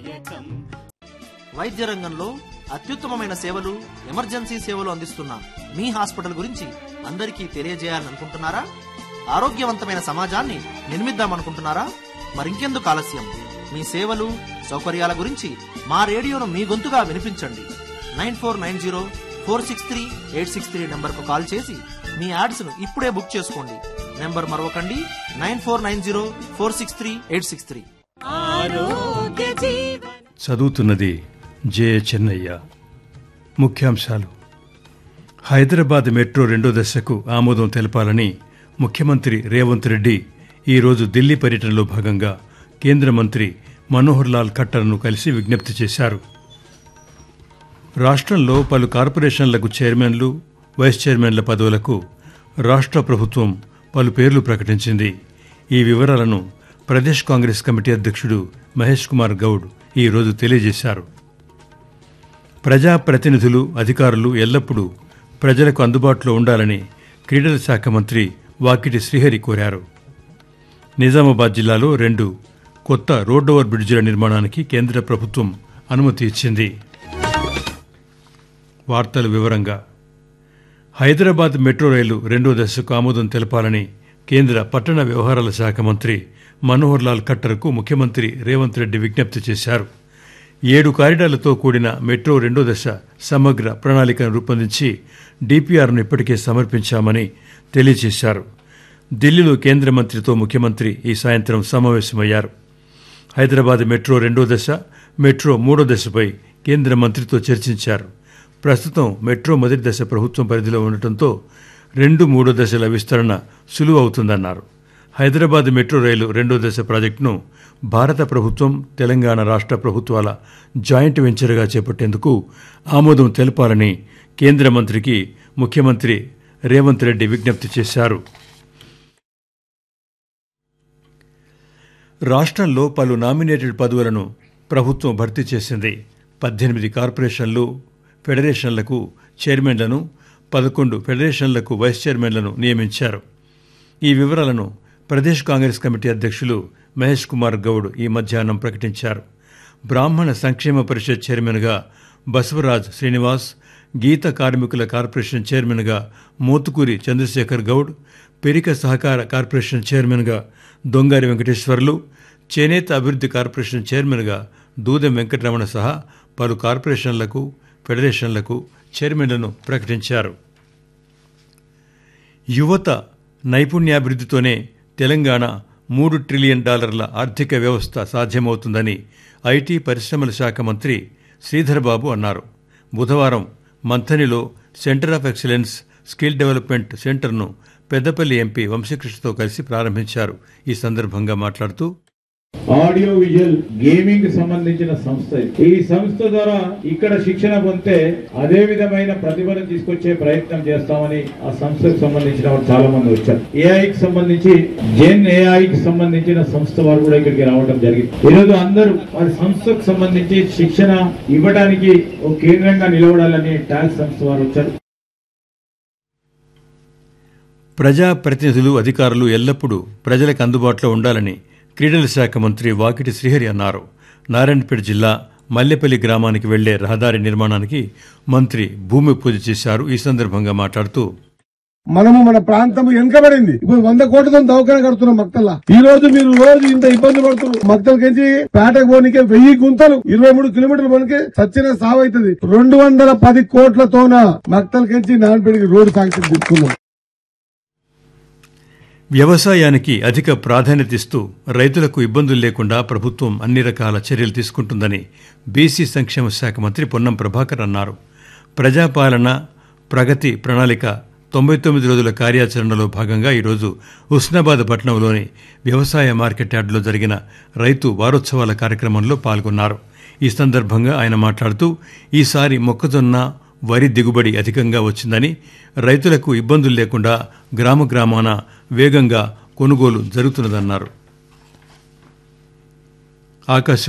వైద్య రంగంలో అత్యుత్తమమైన సేవలు ఎమర్జెన్సీ సేవలు అందిస్తున్న మీ హాస్పిటల్ గురించి అందరికీ తెలియజేయాలని అనుకుంటున్నారా ఆరోగ్యవంతమైన సమాజాన్ని నిర్మిద్దామనుకుంటున్నారా మరింకెందుకు ఆలస్యం మీ సేవలు సౌకర్యాల గురించి మా రేడియోను మీ గొంతుగా వినిపించండి nine four nine zero four six three eight six three నెంబర్కు కాల్ చేసి మీ యాడ్స్ను ఇప్పుడే బుక్ చేసుకోండి నెంబర్ మరొకండి nine four nine zero four six three eight six three ఆరోగ్య జీవన చదువుతున్నది జే చెన్నయ్య ముఖ్యాంశాలు హైదరాబాద్ మెట్రో రెండో దశకు ఆమోదం తెలపాలని ముఖ్యమంత్రి రేవంత్ రెడ్డి ఈరోజు ఢిల్లీ పర్యటనలో భాగంగా కేంద్ర మంత్రి మనోహర్ లాల్ ఖట్టర్ను కలిసి విజ్ఞప్తి చేశారు రాష్ట్రంలో పలు కార్పొరేషన్లకు చైర్మన్లు వైస్ చైర్మన్ల పదవులకు రాష్ట్ర ప్రభుత్వం పలు పేర్లు ప్రకటించింది ఈ వివరాలను ప్రదేశ్ కాంగ్రెస్ కమిటీ అధ్యక్షుడు మహేష్ కుమార్ గౌడ్ ఈరోజు తెలియజేశారు ప్రజాప్రతినిధులు అధికారులు ఎల్లప్పుడూ ప్రజలకు అందుబాటులో ఉండాలని క్రీడల శాఖ మంత్రి వాకిటి శ్రీహరి కోరారు నిజామాబాద్ జిల్లాలో రెండు కొత్త రోడ్ ఓవర్ బ్రిడ్జిల నిర్మాణానికి కేంద్ర ప్రభుత్వం అనుమతి ఇచ్చింది వార్తల వివరంగా హైదరాబాద్ మెట్రో రైలు రెండో దశకు ఆమోదం తెలపాలని కేంద్ర పట్టణ వ్యవహారాల శాఖ మంత్రి మనోహర్ లాల్ ఖట్టర్కు ముఖ్యమంత్రి రేవంత్ రెడ్డి విజ్ఞప్తి చేశారు ఏడు కారిడార్లతో కూడిన మెట్రో రెండో దశ సమగ్ర ప్రణాళికను రూపొందించి డిపిఆర్ను ఇప్పటికే సమర్పించామని తెలియజేశారు ఢిల్లీలో కేంద్ర మంత్రితో ముఖ్యమంత్రి ఈ సాయంత్రం సమావేశమయ్యారు హైదరాబాద్ మెట్రో రెండో దశ మెట్రో మూడో దశపై కేంద్ర మంత్రితో చర్చించారు ప్రస్తుతం మెట్రో మొదటి దశ ప్రభుత్వం పరిధిలో ఉండటంతో రెండు మూడో దశల విస్తరణ సులువు అవుతుందన్నారు హైదరాబాద్ మెట్రో రైలు రెండో దశ ప్రాజెక్టును భారత ప్రభుత్వం తెలంగాణ రాష్ట్ర ప్రభుత్వాల జాయింట్ వెంచర్గా చేపట్టేందుకు ఆమోదం తెలపాలని కేంద్ర మంత్రికి ముఖ్యమంత్రి రేవంత్ రెడ్డి విజ్ఞప్తి చేశారు రాష్ట్రంలో పలు నామినేటెడ్ పదవులను ప్రభుత్వం భర్తీ చేసింది పద్దెనిమిది కార్పొరేషన్లు ఫెడరేషన్లకు చైర్మన్లను పదకొండు ఫెడరేషన్లకు వైస్ చైర్మన్లను నియమించారు ఈ వివరాలను ప్రదేశ్ కాంగ్రెస్ కమిటీ అధ్యక్షులు మహేష్ కుమార్ గౌడ్ ఈ మధ్యాహ్నం ప్రకటించారు బ్రాహ్మణ సంక్షేమ పరిషత్ చైర్మన్గా బసవరాజ్ శ్రీనివాస్ గీత కార్మికుల కార్పొరేషన్ చైర్మన్గా మోతుకూరి చంద్రశేఖర్ గౌడ్ పెరిక సహకార కార్పొరేషన్ చైర్మన్గా దొంగారి వెంకటేశ్వర్లు చేనేత అభివృద్ధి కార్పొరేషన్ చైర్మన్గా దూదెం వెంకటరమణ సహా పలు కార్పొరేషన్లకు ఫెడరేషన్లకు చైర్మన్లను ప్రకటించారు యువత నైపుణ్యాభివృద్ధితోనే తెలంగాణ మూడు ట్రిలియన్ డాలర్ల ఆర్థిక వ్యవస్థ సాధ్యమవుతుందని ఐటీ పరిశ్రమల శాఖ మంత్రి శ్రీధర్బాబు అన్నారు బుధవారం మంథనిలో centre of excellence skill development సెంటర్ను పెద్దపల్లి ఎంపీ వంశకృష్ణతో కలిసి ప్రారంభించారు ఈ సందర్భంగా మాట్లాడుతూ ఆడియో విజువల్ గేమింగ్ కి సంబంధించిన సంస్థ ఇది. ఈ సంస్థ ద్వారా ఇక్కడ శిక్షణ పొందితే అదే విధమైన ప్రతిభను తీసుకొచ్చే ప్రయత్నం చేస్తామని ఆ సంస్థకు సంబంధించిన వారు చాలా మంది వచ్చారు ఏఐకి సంబంధించి జెన్ ఏఐకి సంబంధించిన సంస్థ వారు కూడా ఇక్కడికి రావడం జరిగింది ఈరోజు అందరూ వారి సంస్థకు సంబంధించి శిక్షణ ఇవ్వడానికి ఒక కేంద్రంగా నిలబడాలని టాక్స్ సంస్థ వారు వచ్చారు ప్రజాప్రతినిధులు అధికారులు ఎల్లప్పుడూ ప్రజలకు అందుబాటులో ఉండాలని క్రీడల శాఖ మంత్రి వాకిటి శ్రీహరి అన్నారు నారాయణపేట జిల్లా మల్లెపల్లి గ్రామానికి వెళ్లే రహదారి నిర్మాణానికి మంత్రి భూమి పూజ చేశారు ఈ సందర్భంగా మాట్లాడుతూ మనము మన ప్రాంతం వెనుకబడింది ఇప్పుడు వంద కోట్లతో దవాఖాన కడుతున్నాం మక్తల్లా ఈ రోజు మీరు రోజు ఇంత ఇబ్బంది పడుతున్నారు మక్తల్ కెంచి పేటకు పోనీకే వెయ్యి గుంతలు ఇరవై మూడు కిలోమీటర్లు పోనీకే సచ్చిన సావు అవుతుంది రెండు వందల పది కోట్లతోన మక్తల్ కెంచి నాన్నపేటకి రోడ్డు శాంక్షన్ తీసుకున్నాం వ్యవసాయానికి అధిక ప్రాధాన్యత ఇస్తూ రైతులకు ఇబ్బందులు లేకుండా ప్రభుత్వం అన్ని రకాల చర్యలు తీసుకుంటుందని బీసీ సంక్షేమ శాఖ మంత్రి పొన్నం ప్రభాకర్ అన్నారు ప్రజాపాలన ప్రగతి ప్రణాళిక తొంభై తొమ్మిది రోజుల కార్యాచరణలో భాగంగా ఈరోజు హుస్నాబాద్ పట్టణంలోని వ్యవసాయ మార్కెట్ యార్డులో జరిగిన రైతు వారోత్సవాల కార్యక్రమంలో పాల్గొన్నారు ఈ సందర్భంగా ఆయన మాట్లాడుతూ ఈసారి మొక్కజొన్న వరి దిగుబడి అధికంగా వచ్చిందని రైతులకు ఇబ్బందులు లేకుండా గ్రామ గ్రామాన వేగంగా కొనుగోలు జరుగుతున్నదన్నారు ఆకాశ